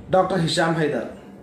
doctor Hisham Hyder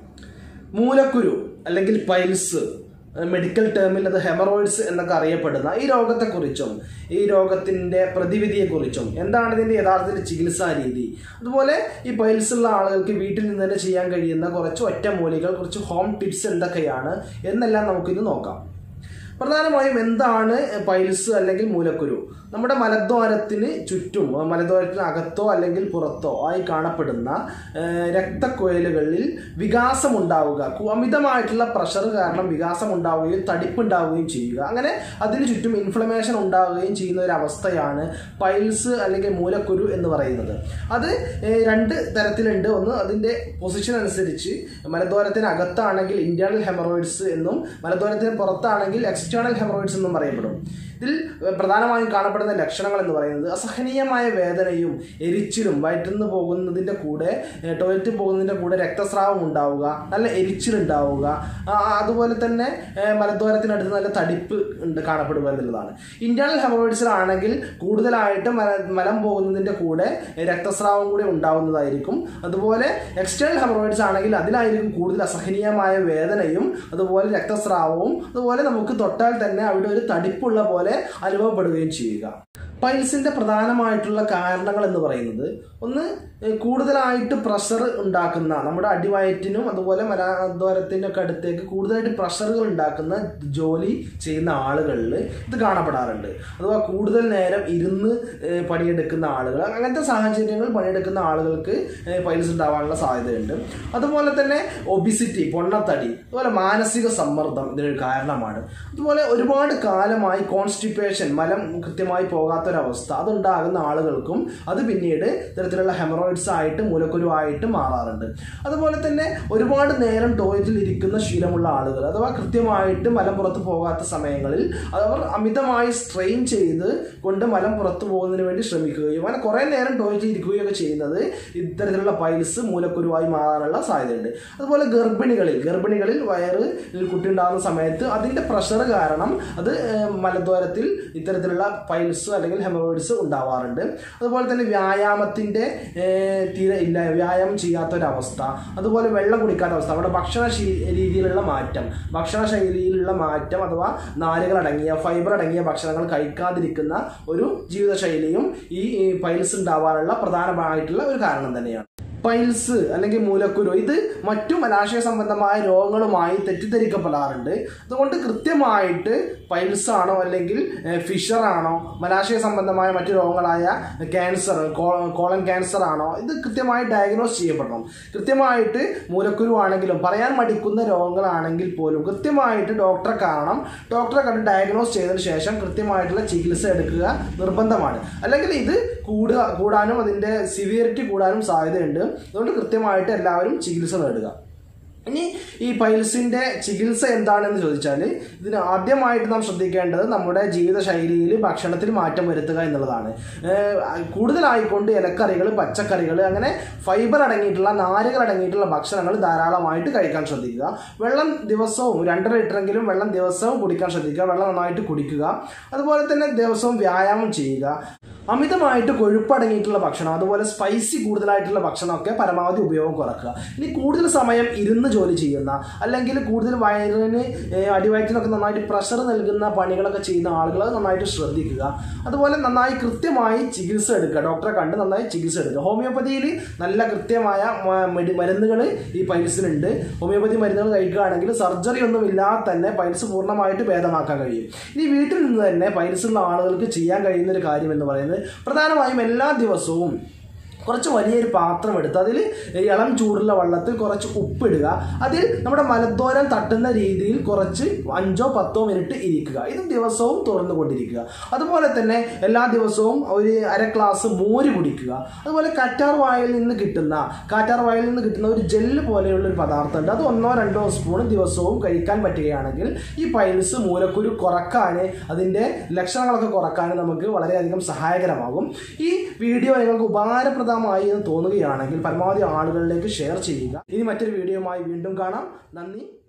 മൂലക്കുരു അല്ലെങ്കിൽ piles medical ടേമിൽ അത് ഹെമറോയിഡ്സ് എന്നൊക്കെ അറിയപ്പെടുന്ന ഈ രോഗത്തെക്കുറിച്ചും ഈ രോഗത്തിൻ്റെ പ്രതിവിധിയെക്കുറിച്ചും എന്താണ് ഇതിൻ്റെ യഥാർത്ഥത്തിൽ ചികിത്സാ രീതി അതുപോലെ ഈ പൈൽസ് ഉള്ള ആളുകൾക്ക് വീട്ടിൽ നിന്ന് തന്നെ ചെയ്യാൻ കഴിയുന്ന കുറച്ച് ഒറ്റമൂലികൾ കുറച്ച് ഹോം ടിപ്സ് എന്തൊക്കെയാണ് എന്നെല്ലാം നമുക്കിത് നോക്കാം പ്രധാനമായും എന്താണ് പൈൽസ് അല്ലെങ്കിൽ മൂലക്കുരു നമ്മുടെ മലദ്വാരത്തിന് ചുറ്റും മലദ്വാരത്തിന് അകത്തോ അല്ലെങ്കിൽ പുറത്തോ ആയി കാണപ്പെടുന്ന ഏഹ്, രക്തക്കുഴലുകളിൽ വികാസം ഉണ്ടാവുക കു- അമിതമായിട്ടുള്ള പ്രഷർ കാരണം വികാസം ഉണ്ടാവുകയും തടിപ്പുണ്ടാവുകയും ചെയ്യുക അങ്ങനെ അതിന് ചുറ്റും ഇൻഫ്ലമേഷൻ ഉണ്ടാവുകയും ചെയ്യുന്ന ഒരു അവസ്ഥയാണ് പൈൽസ് അല്ലെങ്കിൽ മൂലക്കുരു എന്ന് പറയുന്നത് അത് ഏഹ്, രണ്ട് തരത്തിലുണ്ട് ഒന്ന് അതിൻ്റെ പൊസിഷൻ അനുസരിച്ച് മലദ്വാരത്തിന് അകത്താണെങ്കിൽ ഇന്റേണൽ ഹെമറോയിഡ്സ് എന്നും മലദ്വാരത്തിന് പുറത്താണെങ്കിൽ എക്സ്റ്റേണൽ ഹെമറോയിഡ്സ് എന്നും അറിയപ്പെടും ഇതിൽ ഏഹ്, പ്രധാനമായും കാണപ്പെടുന്ന ലക്ഷണങ്ങൾ എന്ന് പറയുന്നത് അസഹനീയമായ വേദനയും എരിച്ചിലും വയറ്റുനിന്ന് പോകുന്നതിൻ്റെ കൂടെ ഏഹ്, ടോയ്ലറ്റിൽ പോകുന്നതിൻ്റെ കൂടെ രക്തസ്രാവം ഉണ്ടാവുക നല്ല എരിച്ചിലുണ്ടാവുക ആ, അതുപോലെ തന്നെ ഏഹ്, മലദ്വാരത്തിനടുത്ത് നല്ല തടിപ്പ് ഉണ്ട് കാണപ്പെടുക എന്നുള്ളതാണ് ഇന്റേണൽ ഹെമറോയിഡ്സിലാണെങ്കിൽ കൂടുതലായിട്ട് മല മലം പോകുന്നതിൻ്റെ കൂടെ രക്തസ്രാവം കൂടി ഉണ്ടാവുന്നതായിരിക്കും അതുപോലെ എക്സ്റ്റേണൽ ഹെമറോയിഡ്സ് ആണെങ്കിൽ അതിലായിരിക്കും കൂടുതൽ അസഹനീയമായ വേദനയും അതുപോലെ രക്തസ്രാവവും അതുപോലെ നമുക്ക് തൊട്ടാൽ തന്നെ അവിടെ ഒരു തടിപ്പുള്ള പോലെ അനുഭവപ്പെടുകയും ചെയ്യുക പൈൽസിന്റെ പ്രധാനമായിട്ടുള്ള കാരണങ്ങൾ എന്ന് പറയുന്നത് ഒന്ന് ഏഹ്, കൂടുതലായിട്ട് പ്രഷർ ഉണ്ടാക്കുന്ന നമ്മുടെ അടിവയറ്റിനും അതുപോലെ മലാദ്വാരത്തിനൊക്കെ അടുത്തേക്ക് കൂടുതലായിട്ട് പ്രഷറുകൾ ഉണ്ടാക്കുന്ന ജോലി ചെയ്യുന്ന ആളുകളിൽ ഇത് കാണപ്പെടാറുണ്ട് അഥവാ കൂടുതൽ നേരം ഇരുന്ന് ഏഹ്, പണിയെടുക്കുന്ന ആളുകൾ അങ്ങനത്തെ സാഹചര്യങ്ങളിൽ പണിയെടുക്കുന്ന ആളുകൾക്ക് ഏഹ്, പൈൽസ് ഉണ്ടാവാനുള്ള സാധ്യതയുണ്ട് അതുപോലെ തന്നെ ഒബിസിറ്റി പൊണ്ണത്തടി അതുപോലെ മാനസിക സമ്മർദ്ദം ഇതിനൊരു കാരണമാണ് അതുപോലെ ഒരുപാട് കാലമായി കോൺസ്റ്റിപ്പേഷൻ മലം കൃത്യമായി പോകാത്തൊരവസ്ഥ അതുണ്ടാകുന്ന ആളുകൾക്കും അത് പിന്നീട് ഇത്തരത്തിലുള്ള ഹെമറോയിഡ്സ് ആയിട്ട് മൂലക്കുരുവായിട്ട് മാറാറുണ്ട് അതുപോലെ തന്നെ ഒരുപാട് നേരം ടോയ്ലറ്റിൽ ഇരിക്കുന്ന ശീലമുള്ള ആളുകൾ അഥവാ കൃത്യമായിട്ട് മലം പുറത്ത് പോകാത്ത സമയങ്ങളിൽ അവർ അമിതമായി സ്ട്രെയിൻ ചെയ്ത് കൊണ്ട് മലം പുറത്തു പോകുന്നതിന് വേണ്ടി ശ്രമിക്കുകയും അങ്ങനെ കുറേ നേരം ടോയ്ലറ്റിൽ ഇരിക്കുകയൊക്കെ ചെയ്യുന്നത് ഇത്തരത്തിലുള്ള പൈൽസ് മൂലക്കുരുവായി മാറാനുള്ള സാധ്യതയുണ്ട് അതുപോലെ ഗർഭിണികളിൽ ഗർഭിണികളിൽ വയറ് കുട്ടി ഉണ്ടാകുന്ന സമയത്ത് അതിൻ്റെ പ്രഷർ കാരണം അത് ഏഹ്, മലദ്വാരത്തിൽ ഇത്തരത്തിലുള്ള പൈൽസ് അല്ലെങ്കിൽ ഹെമറോയിഡ്സ് ഉണ്ടാവാറുണ്ട് അതുപോലെ തന്നെ വ്യായാമത്തിൻ്റെ ഏഹ്, തീരെ ഇല്ല വ്യായാമം ചെയ്യാത്തൊരവസ്ഥ അതുപോലെ വെള്ളം കുടിക്കാത്ത അവസ്ഥ അവിടെ ഭക്ഷണ ശീ- രീതിയിലുള്ള മാറ്റം ഭക്ഷണ ശൈലിയിലുള്ള മാറ്റം അഥവാ നാരുകൾ അടങ്ങിയ ഫൈബർ അടങ്ങിയ ഭക്ഷണങ്ങൾ കഴിക്കാതിരിക്കുന്ന ഒരു ജീവിതശൈലിയും ഈ ഈ പൈൽസ് ഉണ്ടാവാനുള്ള പ്രധാനമായിട്ടുള്ള ഒരു കാരണം തന്നെയാണ് പൈൽസ് അല്ലെങ്കിൽ മൂലക്കുരു ഇത് മറ്റു മലാശയ സംബന്ധമായ രോഗങ്ങളുമായി തെറ്റിദ്ധരിക്കപ്പെടാറുണ്ട് അതുകൊണ്ട് കൃത്യമായിട്ട് പൈൽസ് ആണോ അല്ലെങ്കിൽ ഫിഷർ ആണോ മലാശയ സംബന്ധമായ മറ്റു രോഗങ്ങളായ ക്യാൻസർ കോളൻ ക്യാൻസർ ആണോ ഇത് കൃത്യമായി ഡയഗ്നോസ് ചെയ്യപ്പെടണം കൃത്യമായിട്ട് മൂലക്കുരു ആണെങ്കിലും പറയാൻ മടിക്കുന്ന രോഗങ്ങളാണെങ്കിൽ പോലും കൃത്യമായിട്ട് ഡോക്ടറെ കാണണം ഡോക്ടറെ കണ്ട് ഡയഗ്നോസ് ചെയ്തതിനു ശേഷം കൃത്യമായിട്ടുള്ള ചികിത്സ എടുക്കുക നിർബന്ധമാണ് അല്ലെങ്കിൽ ഇത് കൂടുക കൂടാനും അതിൻ്റെ സിവിയറിറ്റി കൂടാനും സാധ്യതയുണ്ട് അതുകൊണ്ട് കൃത്യമായിട്ട് എല്ലാവരും ചികിത്സ നേടുക ഇനി ഈ പൈൽസിന്റെ ചികിത്സ എന്താണെന്ന് ചോദിച്ചാൽ ഇതിന് ആദ്യമായിട്ട് നാം ശ്രദ്ധിക്കേണ്ടത് നമ്മുടെ ജീവിതശൈലിയിൽ ഭക്ഷണത്തിൽ മാറ്റം വരുത്തുക എന്നുള്ളതാണ് ഏഹ് കൂടുതലായിക്കൊണ്ട് ഇലക്കറികൾ പച്ചക്കറികൾ അങ്ങനെ ഫൈബർ അടങ്ങിയിട്ടുള്ള നാരുകൾ അടങ്ങിയിട്ടുള്ള ഭക്ഷണങ്ങൾ ധാരാളമായിട്ട് കഴിക്കാൻ ശ്രദ്ധിക്കുക വെള്ളം ദിവസവും രണ്ടര ലിറ്ററെങ്കിലും വെള്ളം ദിവസവും കുടിക്കാൻ ശ്രദ്ധിക്കുക വെള്ളം നന്നായിട്ട് കുടിക്കുക അതുപോലെ തന്നെ ദിവസവും വ്യായാമം ചെയ്യുക അമിതമായിട്ട് കൊഴുപ്പടങ്ങിയിട്ടുള്ള ഭക്ഷണം അതുപോലെ സ്പൈസി കൂടുതലായിട്ടുള്ള ഭക്ഷണമൊക്കെ പരമാവധി ഉപയോഗം കുറക്കുക ഇനി കൂടുതൽ സമയം ഇരുന്ന് ജോലി ചെയ്യുന്ന അല്ലെങ്കിൽ കൂടുതൽ വയറിന് ഏഹ്, അടിവയറ്റിനൊക്കെ നന്നായിട്ട് പ്രഷർ നൽകുന്ന പണികളൊക്കെ ചെയ്യുന്ന ആളുകൾ അത് നന്നായിട്ട് ശ്രദ്ധിക്കുക അതുപോലെ നന്നായി കൃത്യമായി ചികിത്സ എടുക്കുക ഡോക്ടറെ കണ്ട് നന്നായി ചികിത്സ എടുക്കുക ഹോമിയോപ്പതിയിൽ നല്ല കൃത്യമായ മരുന്നുകൾ ഈ പൈൽസിനുണ്ട് ഹോമിയോപ്പതി മരുന്നുകൾ കഴിക്കുകയാണെങ്കിൽ സർജറി ഒന്നും ഇല്ലാതെ തന്നെ പൈൽസ് പൂർണ്ണമായിട്ട് ഭേദമാക്കാൻ കഴിയും ഇനി വീട്ടിൽ നിന്ന് തന്നെ പൈൽസ് ഉള്ള ആളുകൾക്ക് ചെയ്യാൻ കഴിയുന്ന ഒരു കാര്യം എന്ന് പറയുന്നത് പ്രധാനമായും എല്ലാ ദിവസവും കുറച്ച് വലിയൊരു പാത്രം എടുത്ത് അതിൽ ഇളം ചൂടുള്ള വെള്ളത്തിൽ കുറച്ച് ഉപ്പിടുക അതിൽ നമ്മുടെ മലദ്വാരം തട്ടുന്ന രീതിയിൽ കുറച്ച് അഞ്ചോ പത്തോ മിനിറ്റ് ഇരിക്കുക ഇത് ദിവസവും തുറന്നു കൊണ്ടിരിക്കുക അതുപോലെ തന്നെ എല്ലാ ദിവസവും ഒരു അര ഗ്ലാസ് മോര് കുടിക്കുക അതുപോലെ കറ്റാർ വായിൽ നിന്ന് കിട്ടുന്ന കാറ്റാർ വായിൽ നിന്ന് കിട്ടുന്ന ഒരു ജെല്ല് പോലെയുള്ള ഒരു പദാർത്ഥമുണ്ട് അത് ഒന്നോ രണ്ടോ സ്പൂൺ ദിവസവും കഴിക്കാൻ പറ്റുകയാണെങ്കിൽ ഈ പൈൽസ് മൂലക്കുരു കുറക്കാൻ അതിൻ്റെ ലക്ഷണങ്ങളൊക്കെ കുറക്കാൻ നമുക്ക് വളരെയധികം സഹായകരമാകും ഈ വീഡിയോ നിങ്ങൾക്ക് ഉപകാരപ്രദമായി എന്ന് തോന്നുകയാണെങ്കിൽ പരമാവധി ആളുകളിലേക്ക് ഷെയർ ചെയ്യുക ഇനി മറ്റൊരു വീഡിയോയുമായി വീണ്ടും കാണാം നന്ദി